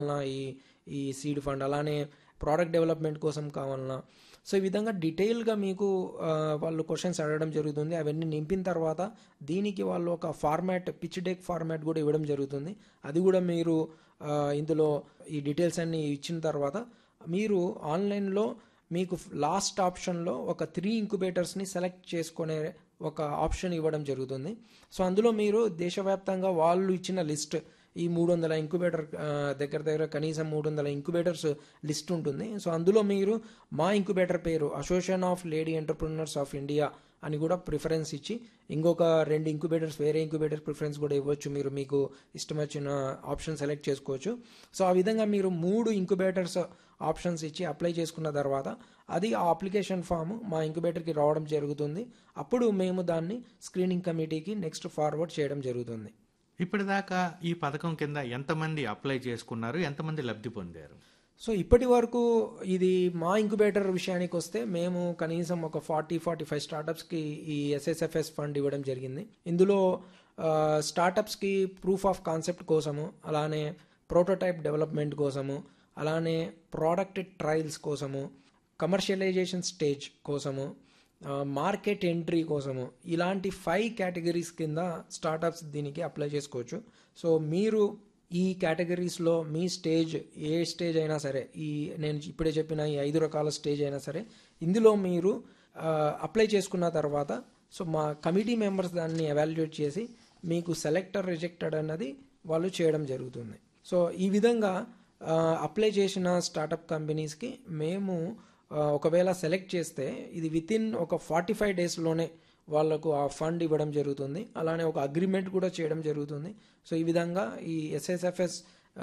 కావాలన్నా ఈ ఈ సీడ్ ఫండ్ అలానే ప్రోడక్ట్ డెవలప్మెంట్ కోసం కావాలన్నా సో ఈ విధంగా డీటెయిల్గా మీకు ఆ, వాళ్ళు క్వశ్చన్స్ అడగడం జరుగుతుంది అవన్నీ నింపిన తర్వాత దీనికి వాళ్ళు ఒక ఫార్మాట్ పిచ్ డెక్ ఫార్మాట్ కూడా ఇవ్వడం జరుగుతుంది అది కూడా మీరు ఆ, ఇందులో ఈ డీటెయిల్స్ అన్ని ఇచ్చిన తర్వాత మీరు ఆన్లైన్లో మీకు లాస్ట్ ఆప్షన్లో ఒక త్రీ ఇంక్యుబేటర్స్ని సెలెక్ట్ చేసుకునే ఒక ఆప్షన్ ఇవ్వడం జరుగుతుంది సో అందులో మీరు దేశవ్యాప్తంగా వాళ్ళు ఇచ్చిన లిస్ట్ ఈ మూడు వందల ఇంక్యుబేటర్ ఆ, దగ్గర దగ్గర కనీసం మూడు వందల ఇంక్యుబేటర్స్ లిస్ట్ ఉంటుంది సో అందులో మీరు మా ఇంక్యుబేటర్ పేరు association of lady entrepreneurs of India అని కూడా ప్రిఫరెన్స్ ఇచ్చి ఇంకొక రెండు ఇంక్యుబేటర్స్ వేరే ఇంక్యుబేటర్ ప్రిఫరెన్స్ కూడా ఇవ్వచ్చు మీరు మీకు ఇష్టం వచ్చిన ఆప్షన్ సెలెక్ట్ చేసుకోవచ్చు సో ఆ విధంగా మీరు మూడు ఇంక్యుబేటర్స్ ఆప్షన్స్ ఇచ్చి అప్లై చేసుకున్న తర్వాత అది ఆ అప్లికేషన్ ఫామ్ మా ఇంక్యుబేటర్కి రావడం జరుగుతుంది అప్పుడు మేము దాన్ని స్క్రీనింగ్ కమిటీకి నెక్స్ట్ ఫార్వర్డ్ చేయడం జరుగుతుంది ఇప్పటిదాకా ఈ పథకం కింద ఎంతమంది అప్లై చేసుకున్నారు ఎంతమంది లబ్ధి పొందారు సో ఇప్పటి వరకు ఇది మా ఇంక్యుబేటర్ విషయానికి వస్తే మేము కనీసం ఒక ఫార్టీ ఫార్టీ ఫైవ్ స్టార్టప్స్కి ఈ ఎస్ఎస్ఎఫ్ఎస్ ఫండ్ ఇవ్వడం జరిగింది ఇందులో ఆ, స్టార్టప్స్కి ప్రూఫ్ ఆఫ్ కాన్సెప్ట్ కోసము అలానే ప్రోటోటైప్ డెవలప్మెంట్ కోసము అలానే ప్రోడక్ట్ ట్రయల్స్ కోసము కమర్షియలైజేషన్ స్టేజ్ కోసము ఆ, మార్కెట్ ఎంట్రీ కోసము ఇలాంటి ఫైవ్ కేటగిరీస్ కింద స్టార్టప్స్ దీనికి అప్లై చేసుకోవచ్చు సో మీరు ఈ కేటగిరీస్లో మీ స్టేజ్ ఏ స్టేజ్ అయినా సరే ఈ నేను ఇప్పుడే చెప్పిన ఈ ఐదు రకాల స్టేజ్ అయినా సరే ఇందులో మీరు ఆ, అప్లై చేసుకున్న తర్వాత సో మా కమిటీ మెంబర్స్ దాన్ని ఎవాల్యుయేట్ చేసి మీకు సెలెక్టర్ రిజెక్టెడ్ అన్నది వాళ్ళు చేయడం జరుగుతుంది సో ఈ విధంగా ఆ, అప్లై చేసిన స్టార్టప్ కంపెనీస్కి మేము ఆ, ఒకవేళ సెలెక్ట్ చేస్తే ఇది విత్ ఇన్ ఒక ఫార్టీ ఫైవ్ డేస్లోనే వాళ్ళకు ఆ ఫండ్ ఇవ్వడం జరుగుతుంది అలానే ఒక అగ్రిమెంట్ కూడా చేయడం జరుగుతుంది సో ఈ విధంగా ఈ ఎస్ఎస్ఎఫ్ఎస్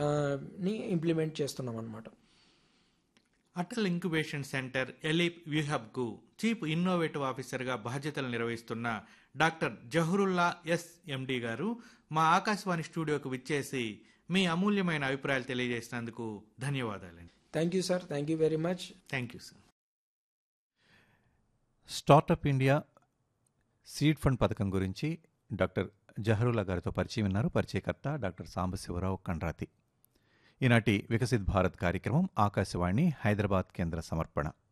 ని ఇంప్లిమెంట్ చేస్తున్నాం అనమాట అటల్ ఇంక్యుబేషన్ సెంటర్ ఎలీప్ వ్యూహబ్కు చీఫ్ ఇన్నోవేటివ్ ఆఫీసర్గా బాధ్యతలు నిర్వహిస్తున్న డాక్టర్ జహరుల్లా ఎస్ ఎండి గారు మా ఆకాశవాణి స్టూడియోకు విచ్చేసి మీ అమూల్యమైన అభిప్రాయాలు తెలియజేసినందుకు ధన్యవాదాలండి thank you sir thank you very much thank you sir startup India seed fund పథకం గురించి డాక్టర్ జహరుల్లా గారితో పరిచయం విన్నారు పరిచయకర్త డాక్టర్ సాంబశివరావు కండ్రాతి ఈనాటి వికసిత్ భారత్ కార్యక్రమం ఆకాశవాణి హైదరాబాద్ కేంద్ర సమర్పణ